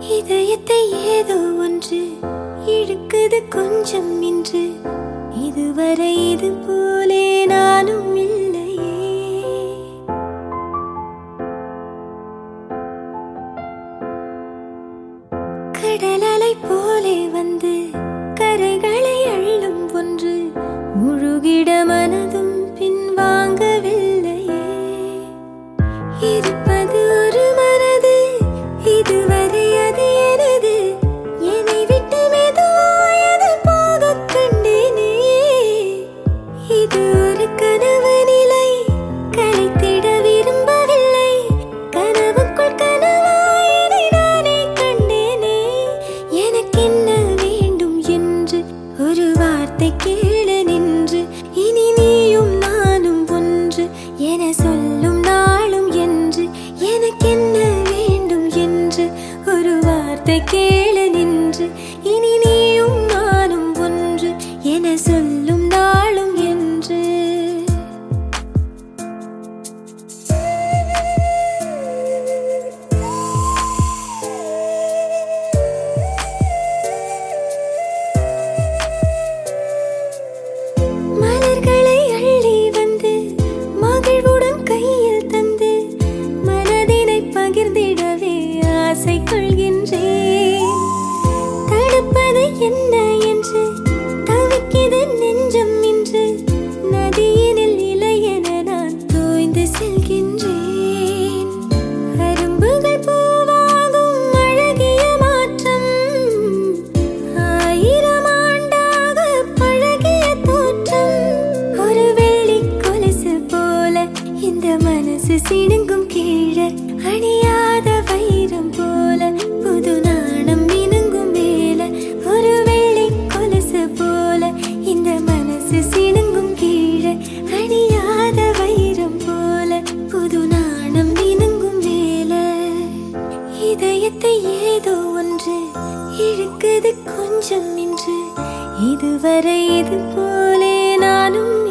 இதயத்தை ஏதோ ஒன்று இழுக்குது கொஞ்சம் இன்று இதுவரை இது போலே நானும் இல்லையே கடலலை போலே வந்து கரைகளை அள்ளும் ஒன்று முழுகிட மனதும் பின்வாங்கவில்லையே இருப்பது ஒரு மனது இதுவரை அது எனது என்னை விட்டு மெதுவாயது போகக் கண்டேனே இது ஒரு கனவு நிலை கலைத்திட விரும்பவில்லை கனவுக்குள் கனவாயதை நானே கண்டேனே எனக்கென்ன வேண்டும் என்று ஒரு வார்த்தை கேளு நின்று இனி நீயும் நானும் ஒன்று என சொல்லும் நாளும் என்று எனக்கென்ன வேண்டும் என்று ஒரு வார்த்தை கேளு நின்று இனி நீயும் நானும் ஒன்று என சொல்லும் நாளும் என்று மலர்களை அள்ளி வந்து மகிழ்வுடன் கையில் தந்து மனதினை பகிர்ந்திடவே ஆசை கொள்கின்றேன் தடுப்பது என்ன என்று தவிக்கிது நெஞ்சம் இன்று நதியினில் இலை என நான் தோய்ந்து செல்கின்றேன் அரும்புகள் பூவாகும் அழகிய மாற்றம் ஆயிரம் ஆண்டாக பழகிய தோற்றம் ஒரு வெள்ளி கொலுசு போல இந்த மனசு சிணுங்கும் கீழே அணியாத வைரம் போல புது நாணம் மினுங்கும் மேல ஒரு வெள்ளி கொலுசு போல இந்த மனசு சிணுங்கும் கீழே அணியாத வைரம் போல புது நாணம் மினுங்கும் மேல இதயத்தை ஏதோ ஒன்று இழுக்குது கொஞ்சம் இன்று இதுவரை இது போலே நானும்